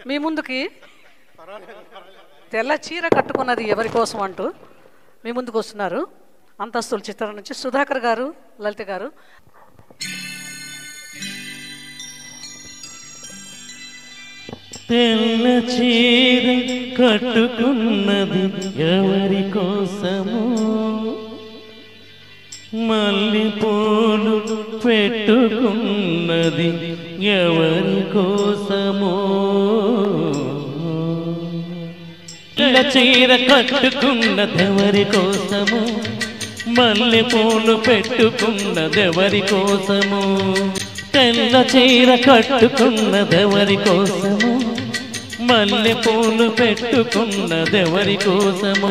మీ ముందుకి తెల్ల చీర కట్టుకున్నది ఎవరి కోసం అంటూ మీ ముందుకు వస్తున్నారు అంతస్తుల చిత్రం నుంచి సుధాకర్ గారు లలిత గారు తెల్ల చీర కట్టుకున్నది ఎవరి కోసము మల్లె పూలు పెట్టుకున్నది ఎవరి కోసము తెల్ల చీర కట్టుకున్నది ఎవరి కోసము మల్లె పూలు పెట్టుకున్నది ఎవరి కోసము తెల్ల చీర కట్టుకున్నది ఎవరి కోసము మల్లె పూలు పెట్టుకున్నది ఎవరి కోసము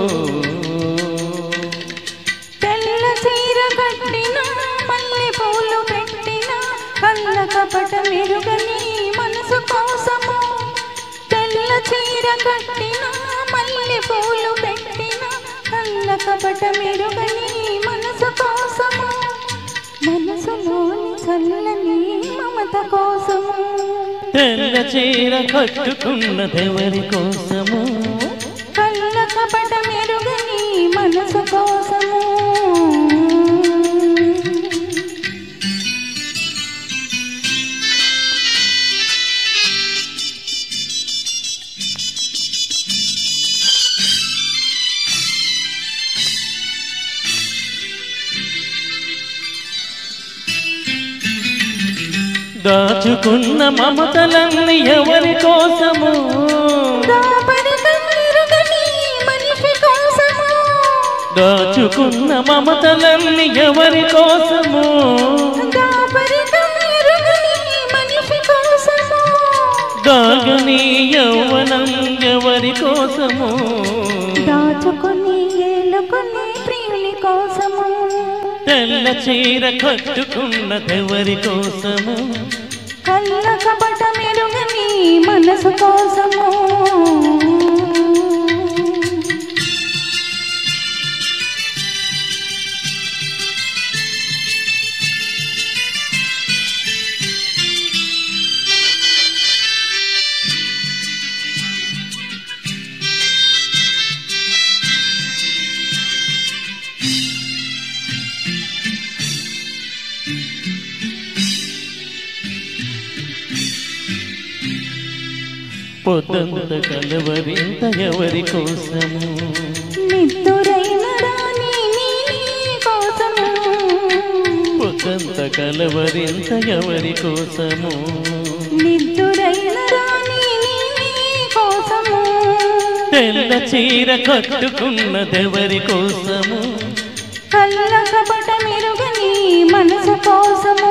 తెల్ల చీర కట్టిన మల్లె పూలు పెట్టిన కళ్ళ కపట మెరుగని మనసు కోసము తెల్ల చీర కట్టిన మల్లె పూలు పెట్టిన కళ్ళ కపట మెరుగని మనసు కోసము మనసులోని చల్లని మమత కోసము తెల్ల చీర కట్టుకున్నది ఎవరి కోసము కళ్ళ కపట మెరుగని మనసు కోసము దాచుకున్న మమతలన్నీ ఎవరి కోసము దాపరిక మెరుగని మనిషి కోసము దాచుకున్న మమతలన్నీ ఎవరి కోసము దాపరిక మెరుగని మనిషి కోసము దాగని యౌవనం ఎవరి కోసము దాచుకుని ఏలుకుని ప్రియుని కోసము తెల్ల చీర కట్టుకున్నదెవరి కోసము కళ్ళ కపట మెరుగని మనసు కోసము పొద్దంత కలవరింత ఎవరి కోసము నిద్దురైన రాణి నీ కోసము పొద్దంత కలవరింత ఎవరి కోసము నిద్దురైన రాణి నీ కోసము తెల్ల చీర కట్టుకున్నదెవరి కోసము కళ్ళ కపట మెరుగని మనసు కోసము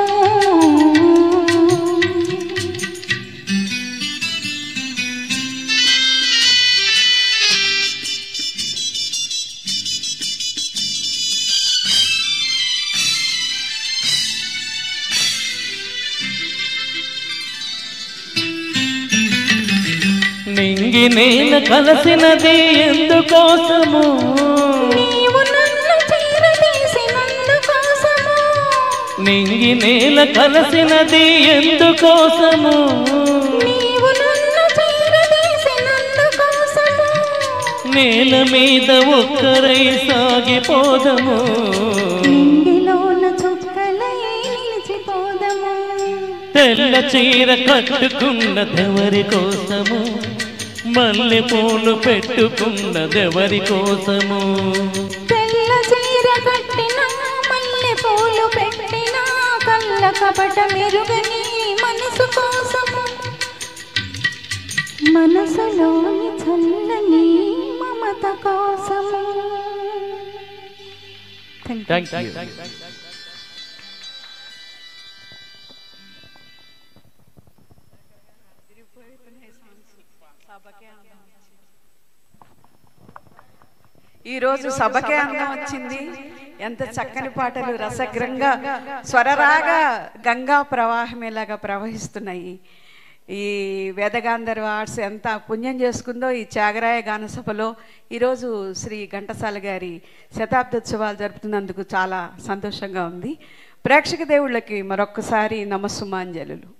నింగి నేల కలసినది ఎందుకోసము నీవు నన్ను చేరదీసినందుకోసము నింగి నేల కలసినది ఎందుకోసము నీవు నన్ను చేరదీసినందుకోసము నేల మీద ఒక్కరై సాగిపోదము నింగిలోన చుక్కలై నిలిచిపోదము తెల్ల చీర కట్టుకున్నదెవరి కోసము మల్లె పూలు పెట్టుకున్నదెవరి కోసము తెల్ల చీర కట్టిన మల్లె పూలు పెట్టిన కళ్ళ కపట మెరుగని మనసు కోసము మనసులోని చల్లని మమత కోసము థ్యాంక్ యూ ఈరోజు సభకే అందం వచ్చింది ఎంత చక్కని పాటలు రసగ్రంగా స్వరరాగ గంగా ప్రవాహమేలాగా ప్రవహిస్తున్నాయి ఈ వేదగాంధర్వ ఆర్ట్స్ ఎంత పుణ్యం చేసుకుందో ఈ త్యాగరాయ గాన సభలో ఈరోజు శ్రీ ఘంటసాల గారి శతాబ్దోత్సవాలు జరుపుతున్నందుకు చాలా సంతోషంగా ఉంది ప్రేక్షక దేవుళ్ళకి మరొక్కసారి నమస్సుమాంజలులు